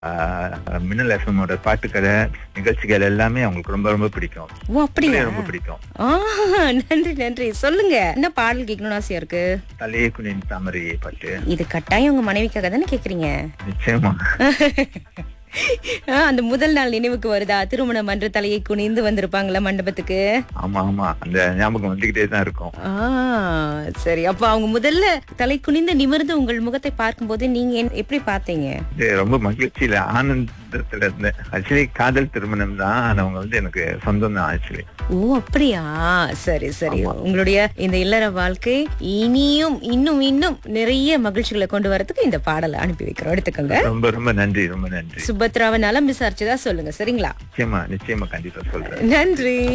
ஆஹ், மின்னல் எஃப்எம்மோட பாட்டுக்கதை நிகழ்ச்சிகள் எல்லாமே அவங்களுக்கு ரொம்ப ரொம்ப பிடிக்கும் ஓ அப்படியா ரொம்ப பிடிக்கும் ஆ, நன்றி நன்றி சொல்லுங்க என்ன பாடல் கேட்கணும்னு ஆசையா இருக்கு தலையே குனின் தாமரை பாட்டு இது கட்டாயம் உங்க மனைவிக்காக தானே கேக்குறீங்க நிச்சயமா ஆ, அந்த முதல் நாள் நினைவுக்கு வருதா திருமணம் மன்ற தலையை குனிந்து வந்திருப்பாங்களா மண்டபத்துக்கு ஆமா ஆமா அந்த ஞாபகம் வந்துகிட்டே தான் இருக்கும் ஆ சரி அப்ப அவங்க முதல்ல தலை குனிந்து நிமிர்ந்து உங்கள் முகத்தை பார்க்கும்போது நீங்க என்ன- எப்படி பார்த்தீங்க இது ரொம்ப மகிழ்ச்சியில ஆனந்தத்துல இருந்தேன் ஆக்சுவலி காதல் திருமணம் தான் ஆனா அவங்க வந்து எனக்கு சொந்தம் தான் ஆக்சுவலி ஓ அப்படியா சரி சரி உங்களுடைய இந்த இல்லற வாழ்க்கை இனியும் இன்னும் இன்னும் நிறைய மகிழ்ச்சிகளை கொண்டு வரதுக்கு இந்த பாடலை அனுப்பி வைக்கிறோம் எடுத்துக்கோங்க ரொம்ப ரொம்ப நன்றி ரொம்ப நன்றி சுபத்ராவை நலம் விசாரிச்சதா சொல்லுங்க சரிங்களா நிச்சயமா நிச்சயமா கண்டிப்பா சொல்றேன் நன்றி